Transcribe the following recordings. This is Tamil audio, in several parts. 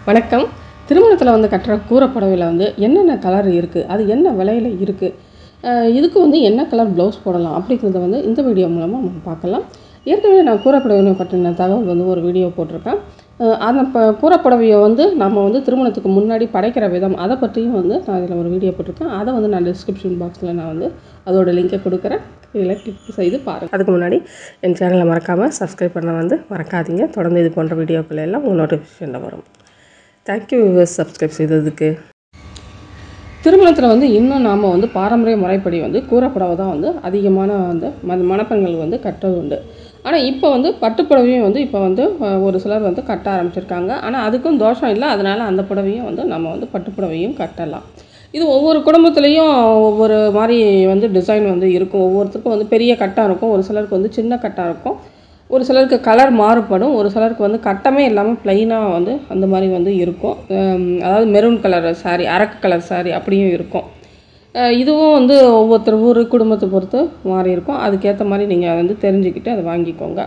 வணக்கம் திருமணத்தில் வந்து கட்டுற கூரை புடவையில் வந்து என்னென்ன கலர் இருக்குது அது என்ன விலையில் இருக்குது இதுக்கு வந்து என்ன கலர் ப்ளவுஸ் போடலாம் அப்படிங்கிறத வந்து இந்த வீடியோ மூலமாக நம்ம பார்க்கலாம் ஏற்கனவே நான் கூரை புடவை பற்றின தகவல் வந்து ஒரு வீடியோ போட்டிருக்கேன் அஹ் அந்த ப கூரை புடவையை வந்து நம்ம வந்து திருமணத்துக்கு முன்னாடி படைக்கிற விதம் அதை பற்றியும் வந்து நான் இதில் ஒரு வீடியோ போட்டிருக்கேன் அதை வந்து நான் டிஸ்கிரிப்ஷன் பாக்ஸில் நான் வந்து அதோட லிங்கை கொடுக்குறேன் இதில் கிளிக் செய்து பாருங்கள் அதுக்கு முன்னாடி என் சேனலை மறக்காமல் சப்ஸ்கிரைப் பண்ண வந்து மறக்காதீங்க தொடர்ந்து இது போன்ற வீடியோக்கள் எல்லாம் உங்கள் நோட்டிஃபிகேஷனில் வரும் தேங்க்யூ வியூவர்ஸ் சப்ஸ்கிரைப் செய்ததுக்கு திருமணத்தில் வந்து இன்னும் நாம் வந்து பாரம்பரிய முறைப்படி வந்து கூரைப்புடவை தான் வந்து அதிகமான வந்து ம மணப்பெண்கள் வந்து கட்டுறது உண்டு ஆனால் இப்போ வந்து பட்டுப்புடவையும் வந்து இப்போ வந்து அஹ், ஒரு சிலர் வந்து கட்ட ஆரம்பிச்சிருக்காங்க ஆனால் அதுக்கும் தோஷம் இல்லை அதனால் அந்த புடவையும் வந்து நம்ம வந்து பட்டுப்புடவையும் கட்டலாம் இது ஒவ்வொரு குடும்பத்துலேயும் ஒவ்வொரு மாதிரி வந்து டிசைன் வந்து இருக்கும் ஒவ்வொருத்தருக்கும் வந்து பெரிய கட்டம் இருக்கும் ஒரு சிலருக்கு வந்து சின்ன கட்டம் இருக்கும் ஒரு சிலருக்கு கலர் மாறுபடும் ஒரு சிலருக்கு வந்து கட்டமே இல்லாமல் ப்ளைனாக வந்து அந்த மாதிரி வந்து இருக்கும் ஹம், அதாவது மெரூன் கலர் saree அரக்கு கலர் saree அப்படியும் இருக்கும் அஹ் இதுவும் வந்து ஒவ்வொருத்தர் ஊர் குடும்பத்தை பொறுத்து மாறி இருக்கும் அதுக்கேற்ற மாதிரி நீங்கள் வந்து தெரிஞ்சுக்கிட்டு அதை வாங்கிக்கோங்க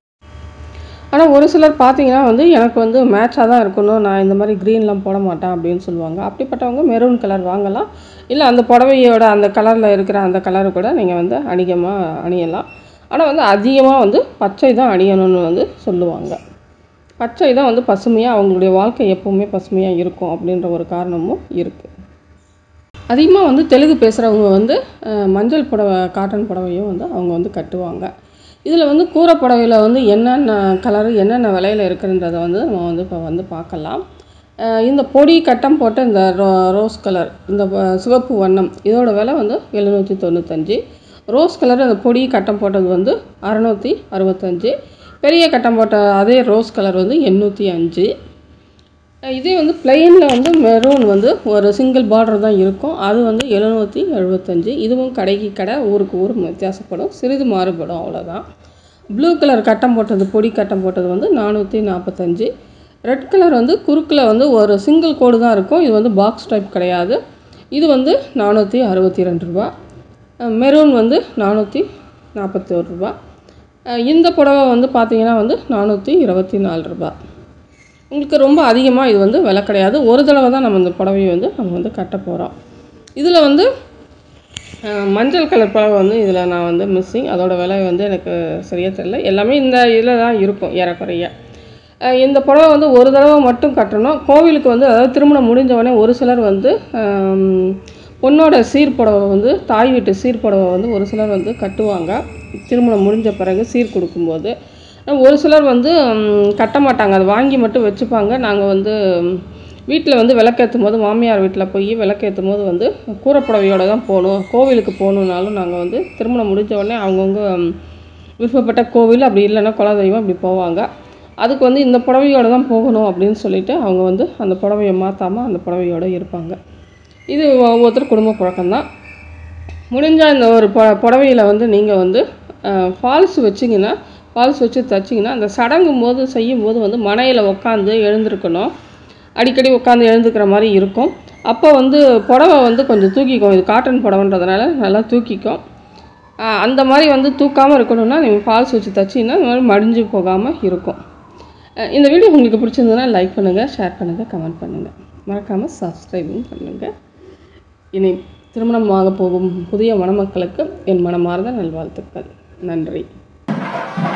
ஆனால் ஒரு சிலர் பார்த்தீங்கன்னா வந்து எனக்கு வந்து மேட்சாக தான் இருக்கணும் நான் இந்த மாதிரி க்ரீன்லாம் போட மாட்டேன் அப்படின்னு சொல்லுவாங்க அப்படிப்பட்டவங்க மெரூன் கலர் வாங்கலாம் இல்லை அந்த புடவையோட அந்த கலரில் இருக்கிற அந்த கலரு கூட நீங்கள் வந்து அணிகமாக அணியலாம் ஆனால் வந்து அதிகமாக வந்து பச்சை தான் அணியணும்னு வந்து சொல்லுவாங்க பச்சை தான் வந்து பசுமையாக அவங்களுடைய வாழ்க்கை எப்போவுமே பசுமையாக இருக்கும் அப்படின்ற ஒரு காரணமும் இருக்குது அதிகமாக வந்து தெலுங்கு பேசுகிறவங்க வந்து அஹ், மஞ்சள் புடவை காட்டன் புடவையும் வந்து அவங்க வந்து கட்டுவாங்க இதில் வந்து கூரை புடவையில் வந்து என்னென்ன கலரு என்னென்ன விலையில் இருக்குன்றதை வந்து நம்ம வந்து இப்போ வந்து பார்க்கலாம் அஹ், இந்த பொடி கட்டம் போட்ட இந்த ரோ ரோஸ் கலர் இந்த ப- சிவப்பு வண்ணம் இதோட விலை வந்து எழுநூற்றி தொண்ணூத்தஞ்சு ரோஸ் கலர் அந்த பொடி கட்டம் போட்டது வந்து அறநூற்றி அறுபத்தஞ்சு பெரிய கட்டம் போட்ட அதே ரோஸ் கலர் வந்து எண்ணூற்றி அஞ்சு இதே வந்து பிளெயினில் வந்து மெரூன் வந்து ஒரு சிங்கிள் பார்டர் தான் இருக்கும் அது வந்து எழுநூற்றி எழுபத்தஞ்சு இதுவும் கடைக்கு கடை ஊருக்கு ஊர் வித்தியாசப்படும் சிறிது மாறுபடும் அவ்வளோதான் ப்ளூ கலர் கட்டம் போட்டது பொடி கட்டம் போட்டது வந்து நானூற்றி நாற்பத்தஞ்சு ரெட் கலர் வந்து குறுக்கில் வந்து ஒரு சிங்கிள் கோடு தான் இருக்கும் இது வந்து பாக்ஸ் டைப் கிடையாது இது வந்து நானூற்றி அறுபத்தி ரெண்டு ரூபா மெரூன் வந்து நானூற்றி நாற்பத்தி ஒரு ரூபா அஹ் இந்த புடவை வந்து பார்த்தீங்கன்னா வந்து நானூற்றி இருபத்தி நாலு ரூபா உங்களுக்கு ரொம்ப அதிகமாக இது வந்து விலை கிடையாது ஒரு தடவை தான் நம்ம இந்த புடவையை வந்து நம்ம வந்து கட்ட போகிறோம் இதில் வந்து அஹ், மஞ்சள் கலர் புடவை வந்து இதில் நான் வந்து மிஸ்ஸிங் அதோட விலை வந்து எனக்கு சரியாக தெரியல எல்லாமே இந்த இதில் தான் இருக்கும் ஏறக்குறைய அஹ், இந்த புடவை வந்து ஒரு தடவை மட்டும் கட்டணும் கோவிலுக்கு வந்து அதாவது திருமணம் முடிஞ்ச உடனே ஒரு சிலர் வந்து ஆம், பொண்ணோட சீர் புடவை வந்து தாய் வீட்டு சீர் புடவை வந்து ஒரு சிலர் வந்து கட்டுவாங்க திருமணம் முடிஞ்ச பிறகு சீர் கொடுக்கும்போது ஆனா, ஒரு சிலர் வந்து ம், கட்ட மாட்டாங்க அதை வாங்கி மட்டும் வச்சுப்பாங்க நாங்கள் வந்து வீட்டில் வந்து விளக்கேற்றும் போது மாமியார் வீட்டில் போய் விளக்கேற்றும் போது வந்து கூரைப்புடவையோட தான் போகணும் கோவிலுக்கு போகணுன்னாலும் நாங்கள் வந்து திருமணம் முடிஞ்ச உடனே அவங்கவுங்க ம், விருப்பப்பட்ட கோவில் அப்படி இல்லைன்னா குலதெய்வம் அப்படி போவாங்க அதுக்கு வந்து இந்த புடவையோட தான் போகணும் அப்படின்னு சொல்லிட்டு அவங்க வந்து அந்த புடவையை மாற்றாமல் அந்த புடவையோட இருப்பாங்க இது ஒவ்வொருத்தர் குடும்ப பழக்கம்தான் முடிஞ்சால் இந்த ஒரு பொ புடவையில் வந்து நீங்கள் வந்து ஃபால்ஸ் வச்சிங்கன்னா ஃபால்ஸ் வச்சு தைச்சிங்கன்னா அந்த சடங்கும் போது செய்யும் போது வந்து மனையில் உட்காந்து எழுந்திருக்கணும் அடிக்கடி உட்காந்து எழுந்துக்கிற மாதிரி இருக்கும் அப்போ வந்து புடவை வந்து கொஞ்சம் தூக்கிக்கும் இது காட்டன் புடவைன்றதுனால நல்லா தூக்கிக்கும் ஆஹ் அந்த மாதிரி வந்து தூக்காமல் இருக்கணும்னா நீங்கள் ஃபால்ஸ் வச்சு தைச்சிங்கன்னா இந்த மாதிரி மடிஞ்சு போகாமல் இருக்கும் அஹ் இந்த வீடியோ உங்களுக்கு பிடிச்சிருந்ததுன்னா லைக் பண்ணுங்கள் ஷேர் பண்ணுங்கள் கமெண்ட் பண்ணுங்கள் மறக்காமல் சப்ஸ்கிரைபும் பண்ணுங்கள் இனி திருமணமாக போகும் புதிய மணமக்களுக்கு என் மனமார்ந்த நல்வாழ்த்துக்கள் நன்றி